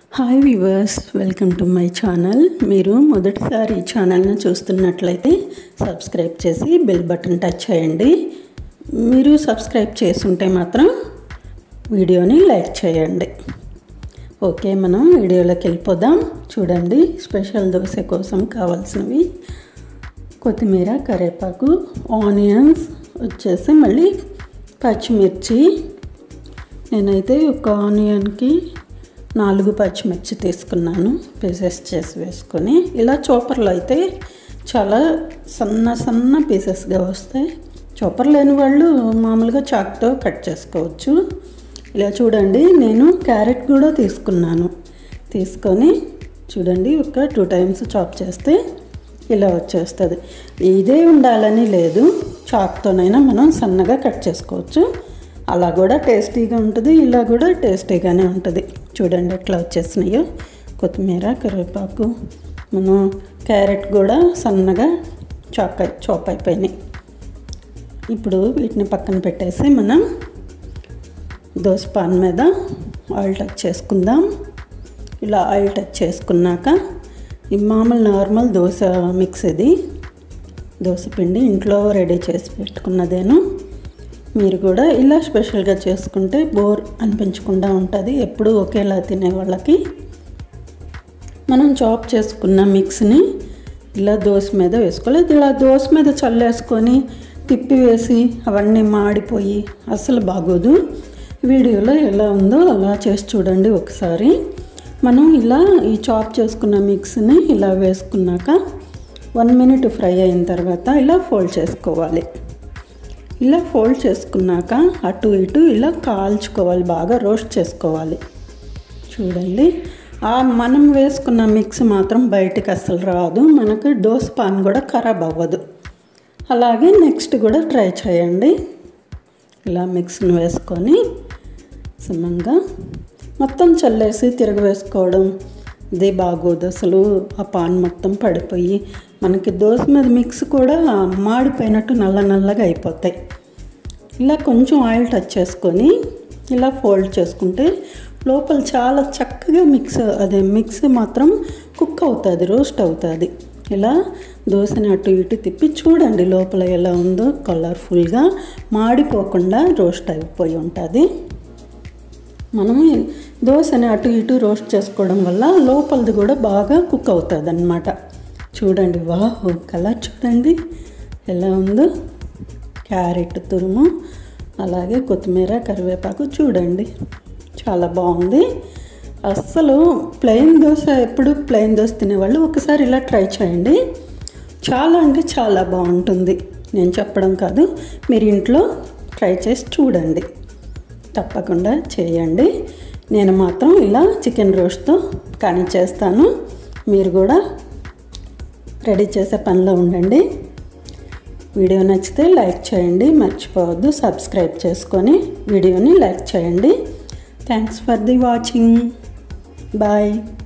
hi viewers welcome to my channel మీరు మొదటిసారి ఈ ఛానల్ని చూస్తున్నట్లయితే సబ్స్క్రైబ్ చేసి బెల్ బటన్ టచ్ చేయండి మీరు సబ్స్క్రైబ్ చేసుంటే మాత్రం వీడియోని లైక్ చేయండి ఓకే మనం వీడియోలోకి వెళ్ళిపోదాం చూడండి స్పెషల్ దోశ కోసం కావాల్సినవి కొత్తిమీర కరివేపాకు ఆనియన్స్ వచ్చేసి మళ్ళీ పచ్చిమిర్చి నేనైతే ఒక ఆనియన్కి నాలుగు పచ్చిమిర్చి తీసుకున్నాను పీసెస్ చేసి వేసుకొని ఇలా చోపర్లో అయితే చాలా సన్న సన్న పీసెస్గా వస్తాయి చోపర్ లేని వాళ్ళు మామూలుగా చాక్తో కట్ చేసుకోవచ్చు ఇలా చూడండి నేను క్యారెట్ కూడా తీసుకున్నాను తీసుకొని చూడండి ఒక టూ టైమ్స్ చాప్ చేస్తే ఇలా వచ్చేస్తుంది ఇదే ఉండాలని లేదు చాక్తోనైనా మనం సన్నగా కట్ చేసుకోవచ్చు అలా కూడా టేస్టీగా ఉంటుంది ఇలా కూడా టేస్టీగానే ఉంటుంది చూడండి ఎట్లా వచ్చేసినాయో కొత్తిమీర కరివేపాకు మనం క్యారెట్ కూడా సన్నగా చాక్ చాప్ అయిపోయినాయి ఇప్పుడు వీటిని పక్కన పెట్టేసి మనం దోశ పాన్ మీద ఆయిల్ టచ్ చేసుకుందాం ఇలా ఆయిల్ టచ్ చేసుకున్నాక ఈ మామూలు నార్మల్ దోశ మిక్స్ ఇది దోశ పిండి ఇంట్లో రెడీ చేసి పెట్టుకున్నదేను మీరు కూడా ఇలా స్పెషల్గా చేసుకుంటే బోర్ అనిపించకుండా ఉంటుంది ఎప్పుడు ఒకేలా తినే వాళ్ళకి మనం చాప్ చేసుకున్న మిక్స్ని ఇలా దోశ మీద వేసుకోవాలి ఇలా దోశ మీద చల్లేసుకొని తిప్పి వేసి అవన్నీ మాడిపోయి అసలు బాగోదు వీడియోలో ఎలా ఉందో అలా చేసి చూడండి ఒకసారి మనం ఇలా ఈ చాప్ చేసుకున్న మిక్స్ని ఇలా వేసుకున్నాక వన్ మినిట్ ఫ్రై అయిన తర్వాత ఇలా ఫోల్డ్ చేసుకోవాలి ఇలా ఫోల్డ్ చేసుకున్నాక అటు ఇటు ఇలా కాల్చుకోవాలి బాగా రోస్ట్ చేసుకోవాలి చూడండి ఆ మనం వేసుకున్న మిక్స్ మాత్రం బయటికి అస్సలు రాదు మనకు దోశ పాన్ కూడా ఖరాబ్ అవ్వదు అలాగే నెక్స్ట్ కూడా ట్రై చేయండి ఇలా మిక్స్ని వేసుకొని సమంగా మొత్తం చల్లేసి తిరగవేసుకోవడం ఇది బాగోదు అసలు ఆ పాన్ మొత్తం పడిపోయి మనకి దోశ మీద మిక్స్ కూడా మాడిపోయినట్టు నల్ల నల్లగా అయిపోతాయి ఇలా కొంచెం ఆయిల్ టచ్ చేసుకొని ఇలా ఫోల్డ్ చేసుకుంటే లోపల చాలా చక్కగా మిక్స్ అదే మిక్స్ మాత్రం కుక్ అవుతుంది రోస్ట్ అవుతుంది ఇలా దోశని అటు ఇటు తిప్పి చూడండి లోపల ఎలా ఉందో కలర్ఫుల్గా మాడిపోకుండా రోస్ట్ అయిపోయి ఉంటుంది మనము దోశని అటు ఇటు రోస్ట్ చేసుకోవడం వల్ల లోపలది కూడా బాగా కుక్ అవుతుంది అన్నమాట చూడండి వాహ్ కలర్ చూడండి ఎలా ఉందో క్యారెట్ తురుము అలాగే కొత్తిమీర కరివేపాకు చూడండి చాలా బాగుంది అస్సలు ప్లెయిన్ దోశ ఎప్పుడు ప్లెయిన్ దోశ తినేవాళ్ళు ఒకసారి ఇలా ట్రై చేయండి చాలా అంటే చాలా బాగుంటుంది నేను చెప్పడం కాదు మీరు ఇంట్లో ట్రై చేసి చూడండి తప్పకుండా చేయండి నేను మాత్రం ఇలా చికెన్ రోస్ట్తో కానీ చేస్తాను మీరు కూడా రెడీ చేసే పనిలో ఉండండి వీడియో నచ్చితే లైక్ చేయండి మర్చిపోవద్దు సబ్స్క్రైబ్ చేసుకొని వీడియోని లైక్ చేయండి thanks for the watching bye